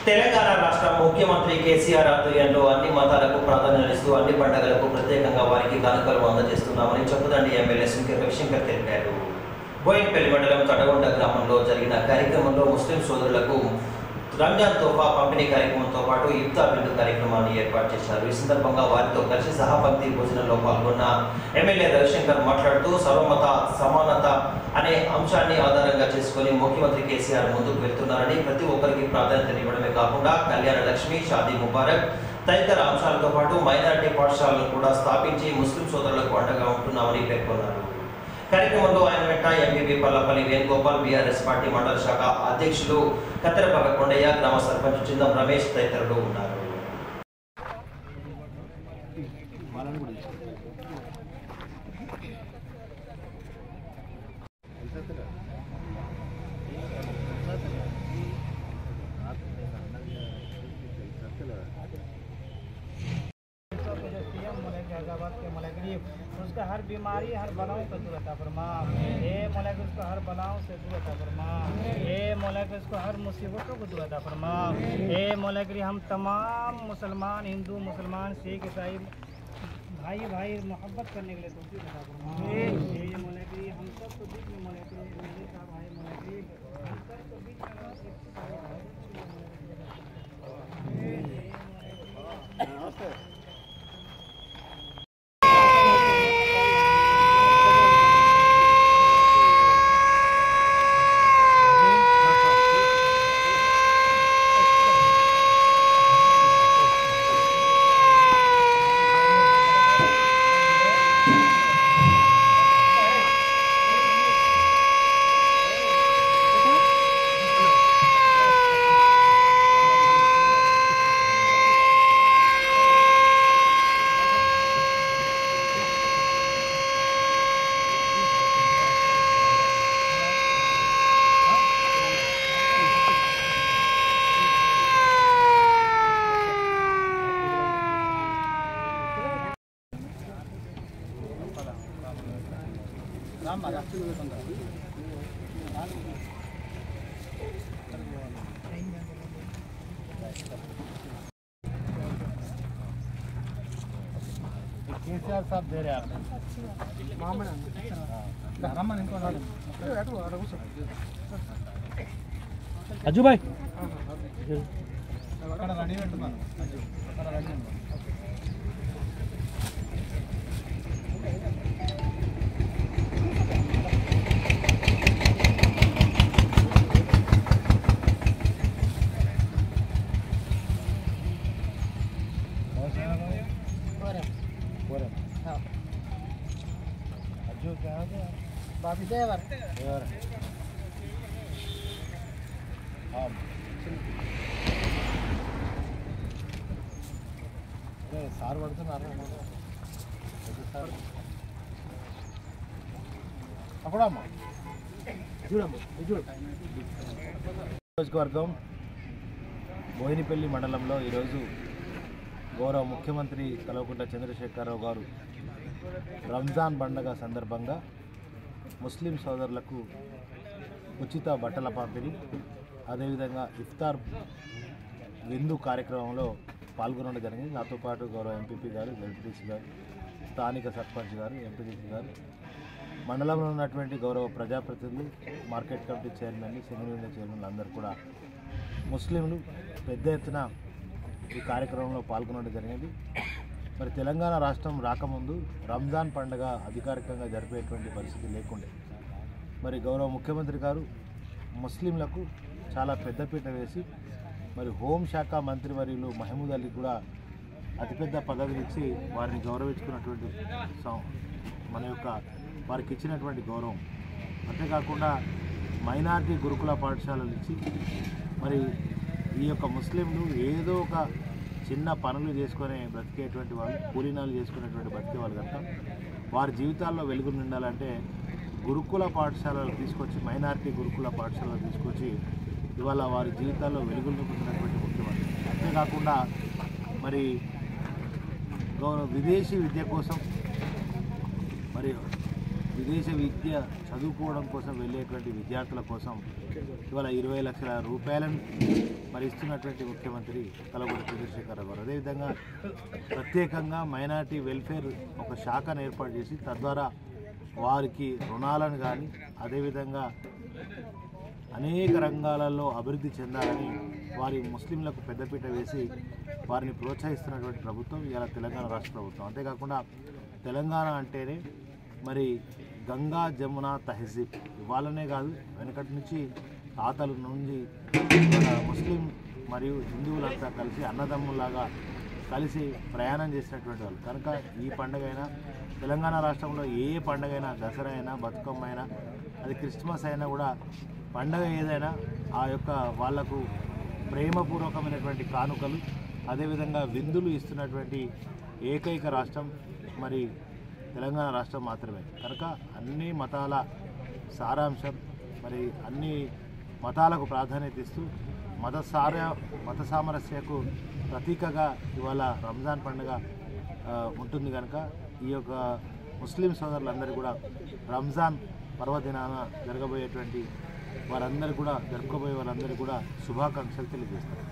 తెలంగాణ రాష్ట్ర ముఖ్యమంత్రి కేసీఆర్ ఆధ్వర్యంలో అన్ని మతాలకు ప్రాధాన్యతనిస్తూ అన్ని పండుగలకు ప్రత్యేకంగా వారికి కానుకలు అందజేస్తున్నామని చెప్పదండి ఎమ్మెల్యే శంకర్ రవిశంకర్ తెలిపారు బోయిన్పల్లి మండలం తడగొండ గ్రామంలో జరిగిన కార్యక్రమంలో ముస్లిం సోదరులకు రంజాన్ తోఫా పంపిణీ కార్యక్రమంతో పాటు ఇఫ్తార్ విందు కార్యక్రమాన్ని ఏర్పాటు చేశారు ఈ సందర్భంగా వారితో కలిసి సహపంక్తి భోజనంలో పాల్గొన్న ఎమ్మెల్యే రవిశంకర్ మాట్లాడుతూ సర్వమత సమానత అనే అంశాన్ని ఆధారంగా చేసుకొని ముఖ్యమంత్రి కేసీఆర్ ముందుకు వెళ్తున్నారని ప్రతి ఒక్కరికి ప్రాధాన్యతనివ్వడమే కాకుండా కళ్యాణ లక్ష్మి షాదీ ముబారక్ తదితర అంశాలతో పాటు మైనారిటీ పాఠశాలను కూడా స్థాపించి ముస్లిం సోదరులకు అండగా ఉంటున్నామని పేర్కొన్నారు కార్యక్రమంలో ఆయన వెంట MPP Pallapalli Venugopal BRS party మండల శాఖ అధ్యక్షులు కత్తెరపాక కొండయ్య గ్రామ సర్పంచ్ చిందం రమేష్ తదితరులు ఉన్నారు हैदराबाद के मलगरी उसका हर बीमारी हर बलाओं से दूर रहता फरमा ये मलक उसको हर बलाओं से दूर रहता फरमा ये मलक उसको हर मुसीबतों को दूर रहता फरमा ये मलगरी हम तमाम मुसलमान हिंदू मुसलमान सिख ईसाई भाई भाई मोहब्बत करने के लिए तोफीक अता फरमा ये मलगरी हम सबको बीच में मलगरी मेरे का भाई मलगरी हम सबको बीच में केसीआर साहब दे रहे हैं अजू भाई అక్కడ రెడీ పెట్టున్నాను అక్కడ రెడీ ఉన్నాను अज्जू क्या हो गया बाबी देवर और हाँ అరే సార్ పడుతున్నారు సార్ అప్పుడమ్మా చూడమ్మా ఇది చూడు నియోజకవర్గం బోయినపల్లి మండలంలో ఈరోజు గౌరవ ముఖ్యమంత్రి కల్వకుంట్ల చంద్రశేఖరరావు గారు రంజాన్ పండగ సందర్భంగా ముస్లిం సోదరులకు ఉచిత బట్టల పంపిణీ అదేవిధంగా ఇఫ్తార్ విందు కార్యక్రమంలో పాల్గొనడం జరిగింది నాతో పాటు గౌరవ ఎంపీపీ గారు జడ్పీటీసీ గారు స్థానిక సర్పంచ్ గారు ఎంపీటీసీ గారు మండలంలో ఉన్నటువంటి గౌరవ ప్రజాప్రతినిధులు మార్కెట్ కమిటీ చైర్మన్ సింగరేణి చైర్మన్లు అందరూ కూడా ముస్లింలు పెద్ద ఎత్తున ఈ కార్యక్రమంలో పాల్గొనడం జరిగింది మరి తెలంగాణ రాష్ట్రం రాకముందు రంజాన్ పండుగ అధికారికంగా జరిపేటువంటి పరిస్థితి లేకుండే మరి గౌరవ ముఖ్యమంత్రి గారు ముస్లింలకు చాలా పెద్దపీట వేసి మరి హోంశాఖ మంత్రి వర్యులు మహమూద్ అలీ కూడా అతిపెద్ద పదవిని ఇచ్చి వారిని గౌరవించుకున్నటువంటి సం- మన యొక్క వారికి ఇచ్చినటువంటి గౌరవం అంతేకాకుండా మైనార్టీ గురుకుల పాఠశాలలు ఇచ్చి మరి ఈ యొక్క ముస్లింలు ఏదో ఒక చిన్న పనులు చేసుకొని బ్రతికేటువంటి వాళ్ళు కూలీనాలు చేసుకునేటువంటి బతికే వాళ్ళు కనుక వారి జీవితాల్లో వెలుగు నిండాలంటే గురుకుల పాఠశాలలు తీసుకొచ్చి మైనారిటీ గురుకుల పాఠశాలలు తీసుకొచ్చి ఇవాళ వారి జీవితాల్లో వెలుగులు నింపుతున్నటువంటి ముఖ్యమంత్రి అంతేకాకుండా మరి గౌరవ విదేశీ విద్య కోసం మరి విదేశ విద్య చదువుకోవడం కోసం వెళ్ళేటువంటి విద్యార్థుల కోసం ఇవాళ ఇరవై లక్షల రూపాయలను మరి ఇస్తున్నటువంటి ముఖ్యమంత్రి కలగూడ చంద్రశేఖర్ గారు అదేవిధంగా ప్రత్యేకంగా మైనార్టీ వెల్ఫేర్ ఒక శాఖను ఏర్పాటు చేసి తద్వారా వారికి రుణాలను కానీ అదేవిధంగా అనేక రంగాలలో అభివృద్ధి చెందాలని వారి ముస్లింలకు పెద్దపీట వేసి వారిని ప్రోత్సహిస్తున్నటువంటి ప్రభుత్వం ఇవాళ తెలంగాణ రాష్ట్ర ప్రభుత్వం అంతేకాకుండా తెలంగాణ అంటేనే మరి గంగా జమున తహజీబ్ ఇవాళనే కాదు వెనకటి నుంచి తాతల నుండి ఇవాళ ముస్లిం మరియు హిందువులంతా కలిసి అన్నదమ్ములాగా కలిసి ప్రయాణం చేసినటువంటి వాళ్ళు కనుక ఈ పండుగ అయినా తెలంగాణ రాష్ట్రంలో ఏ పండుగ అయినా దసరా అయినా బతుకమ్మ అయినా అది క్రిస్మస్ అయినా కూడా పండగ ఏదైనా ఆ యొక్క వాళ్లకు ప్రేమపూర్వకమైనటువంటి కానుకలు అదేవిధంగా విందులు ఇస్తున్నటువంటి ఏకైక రాష్ట్రం మరి తెలంగాణ రాష్ట్రం మాత్రమే కనుక అన్ని మతాల సారాంశం మరి అన్ని మతాలకు ప్రాధాన్యత ఇస్తూ మత సార మత సామరస్యకు ప్రతీకగా ఇవాళ రంజాన్ పండుగ ఆ, ఉంటుంది కనుక ఈ యొక్క ముస్లిం సోదరులందరూ కూడా రంజాన్ పర్వదినాన జరగబోయేటువంటి వారందరూ కూడా జరుపుకోబోయే వారందరూ కూడా శుభాకాంక్షలు తెలియజేస్తారు